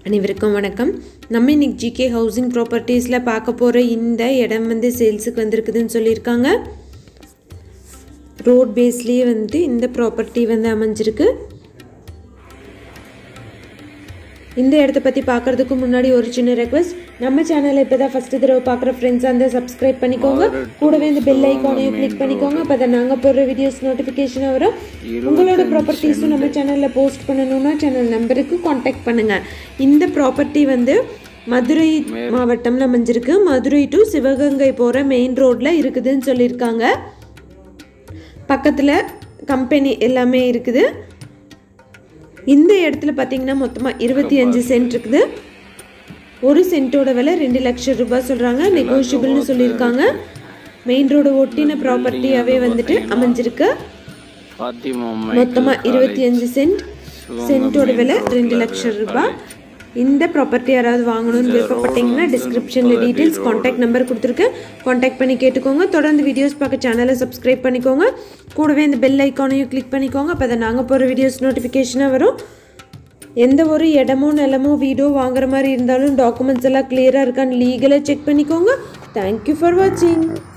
அனைவருக்கும் வணக்கம் நம்ம இன்னைக்கு ஜிகே ஹவுசிங் ப்ராப்பர்ட்டிஸில் பார்க்க போகிற இந்த இடம் வந்து சேல்ஸுக்கு வந்திருக்குதுன்னு சொல்லியிருக்காங்க ரோட் பேஸ்லேயே வந்து இந்த ப்ராப்பர்ட்டி வந்து அமைஞ்சிருக்கு இந்த இடத்த பற்றி பார்க்குறதுக்கு முன்னாடி ஒரு சின்ன ரெக்வஸ்ட் நம்ம சேனலை இப்போ தான் ஃபஸ்ட்டு தடவை பார்க்குற ஃப்ரெண்ட்ஸ் அந்த சப்ஸ்கிரைப் பண்ணிக்கோங்க கூடவே இந்த பெல் ஐக்கானையும் கிளிக் பண்ணிக்கோங்க அப்போ தான் நாங்கள் போடுற வீடியோஸ் நோட்டிஃபிகேஷன் வரும் உங்களோட ப்ராப்பர்ட்டிஸும் நம்ம சேனலில் போஸ்ட் பண்ணணும்னா சேனல் நம்பருக்கு காண்டாக்ட் பண்ணுங்கள் இந்த ப்ராப்பர்ட்டி வந்து மதுரை மாவட்டம்ல அமைஞ்சிருக்கு மதுரை டு சிவகங்கை போகிற மெயின் ரோட்டில் இருக்குதுன்னு சொல்லியிருக்காங்க பக்கத்தில் கம்பெனி எல்லாமே இருக்குது இந்த இடத்துல பார்த்தீங்கன்னா மொத்தமாக இருபத்தி அஞ்சு சென்ட் இருக்குது ஒரு சென்ட்டோட விலை ரெண்டு லட்சம் ரூபாய் சொல்கிறாங்க நெகோஷியபிள்னு சொல்லியிருக்காங்க மெயின் ரோடு ஒட்டின ப்ராப்பர்ட்டியாகவே வந்துட்டு அமைஞ்சிருக்கு மொத்தமாக இருபத்தி அஞ்சு சென்ட் சென்ட்டோட விலை ரெண்டு லட்சம் ரூபாய் இந்த ப்ராப்பர்ட்டி யாராவது வாங்கணும்னு விருப்பப்பட்டீங்கன்னா டிஸ்கிரிப்ஷனில் டீட்டெயில்ஸ் காண்டாக்ட் நம்பர் கொடுத்துருக்கேன் காண்டாக்ட் பண்ணி கேட்டுக்கோங்க தொடர்ந்து வீடியோஸ் பார்க்க சேனலை சப்ஸ்கிரைப் பண்ணிக்கோங்க கூடவே இந்த பெல் ஐக்கானையும் கிளிக் பண்ணிக்கோங்க அப்போ அதை நாங்கள் போகிற வீடியோஸ் நோட்டிஃபிகேஷனாக வரும் எந்த ஒரு இடமோ நிலமோ வீடோ வாங்குற மாதிரி இருந்தாலும் டாக்குமெண்ட்ஸ் எல்லாம் கிளியராக இருக்கான்னு லீகலாக செக் பண்ணிக்கோங்க தேங்க்யூ ஃபார் வாட்சிங்